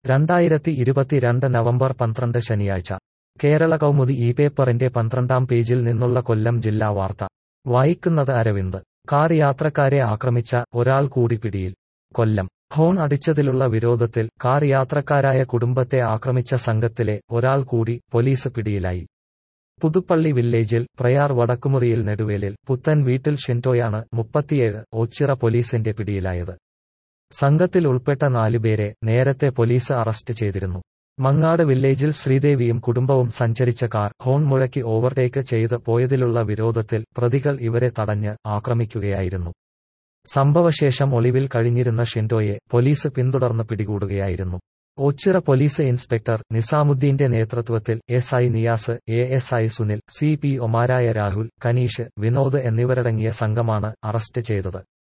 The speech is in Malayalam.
രണ്ടായിരത്തി ഇരുപത്തിരണ്ട് നവംബർ പന്ത്രണ്ട് ശനിയാഴ്ച കേരള കൗമുദി ഈ പേപ്പറിന്റെ പന്ത്രണ്ടാം പേജിൽ നിന്നുള്ള കൊല്ലം ജില്ലാ വാർത്ത വായിക്കുന്നത് അരവിന്ദ് കാർ യാത്രക്കാരെ ആക്രമിച്ച ഒരാൾ കൂടി പിടിയിൽ കൊല്ലം ഹോൺ അടിച്ചതിലുള്ള വിരോധത്തിൽ കാർ യാത്രക്കാരായ കുടുംബത്തെ ആക്രമിച്ച സംഘത്തിലെ ഒരാൾ കൂടി പോലീസ് പിടിയിലായി പുതുപ്പള്ളി വില്ലേജിൽ പ്രയാർ വടക്കുമുറിയിൽ നെടുവേലിൽ പുത്തൻ വീട്ടിൽ ഷിൻറ്റോയാണ് മുപ്പത്തിയേഴ് ഓച്ചിറ പോലീസിന്റെ പിടിയിലായത് സംഘത്തിൽ ഉൾപ്പെട്ട നാലുപേരെ നേരത്തെ പോലീസ് അറസ്റ്റ് ചെയ്തിരുന്നു മങ്ങാട് വില്ലേജിൽ ശ്രീദേവിയും കുടുംബവും സഞ്ചരിച്ച കാർ ഹോൺ മുഴക്കി ഓവർടേക്ക് ചെയ്ത് പോയതിലുള്ള വിരോധത്തിൽ പ്രതികൾ ഇവരെ തടഞ്ഞ് ആക്രമിക്കുകയായിരുന്നു സംഭവശേഷം ഒളിവിൽ കഴിഞ്ഞിരുന്ന ഷിൻഡോയെ പോലീസ് പിന്തുടർന്ന് പിടികൂടുകയായിരുന്നു ഓച്ചിറ പോലീസ് ഇൻസ്പെക്ടർ നിസാമുദ്ദീന്റെ നേതൃത്വത്തിൽ S I Niyas A S I Sunil C P ഒമാരായ രാഹുൽ കനീഷ് വിനോദ് എന്നിവരടങ്ങിയ സംഘമാണ് അറസ്റ്റ് ചെയ്തത്